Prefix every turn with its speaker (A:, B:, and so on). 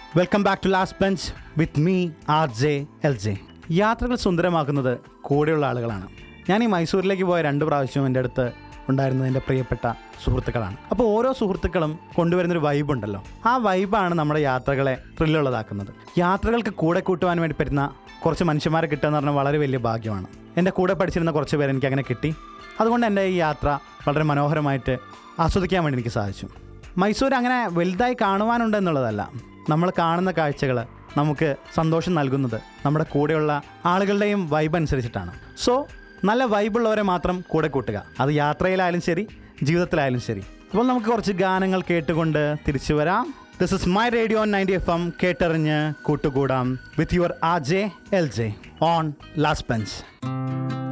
A: welcome back to last bench with me R J L J യാത്രകൾ സുന്ദരമാക്കുന്നത് കൂടെയുള്ള ആളുകളാണ് ഞാൻ ഈ മൈസൂരിലേക്ക് പോയ രണ്ട് പ്രാവശ്യവും എൻ്റെ അടുത്ത് ഉണ്ടായിരുന്നത് എൻ്റെ പ്രിയപ്പെട്ട സുഹൃത്തുക്കളാണ് അപ്പോൾ ഓരോ സുഹൃത്തുക്കളും കൊണ്ടുവരുന്നൊരു വൈബ് ഉണ്ടല്ലോ ആ വൈബാണ് നമ്മുടെ യാത്രകളെ ത്രില്ലുള്ളതാക്കുന്നത് യാത്രകൾക്ക് കൂടെ കൂട്ടുവാൻ വേണ്ടി പറ്റുന്ന കുറച്ച് മനുഷ്യന്മാരെ കിട്ടുക എന്ന് പറഞ്ഞാൽ വളരെ വലിയ ഭാഗ്യമാണ് എൻ്റെ കൂടെ പഠിച്ചിരുന്ന കുറച്ച് പേര് എനിക്ക് അങ്ങനെ കിട്ടി അതുകൊണ്ട് എൻ്റെ ഈ യാത്ര വളരെ മനോഹരമായിട്ട് ആസ്വദിക്കാൻ വേണ്ടി എനിക്ക് സാധിച്ചു മൈസൂർ അങ്ങനെ വലുതായി കാണുവാനുണ്ട് എന്നുള്ളതല്ല നമ്മൾ കാണുന്ന കാഴ്ചകൾ നമുക്ക് സന്തോഷം നൽകുന്നത് നമ്മുടെ കൂടെയുള്ള ആളുകളുടെയും വൈബ് അനുസരിച്ചിട്ടാണ് സോ നല്ല വൈബുള്ളവരെ മാത്രം കൂടെ കൂട്ടുക അത് യാത്രയിലായാലും ശരി ജീവിതത്തിലായാലും ശരി അപ്പോൾ നമുക്ക് കുറച്ച് ഗാനങ്ങൾ കേട്ടുകൊണ്ട് തിരിച്ചു വരാം this is my radio ninety F M കേട്ടറിഞ്ഞ് കൂട്ടുകൂടാം with your R J L J on last bench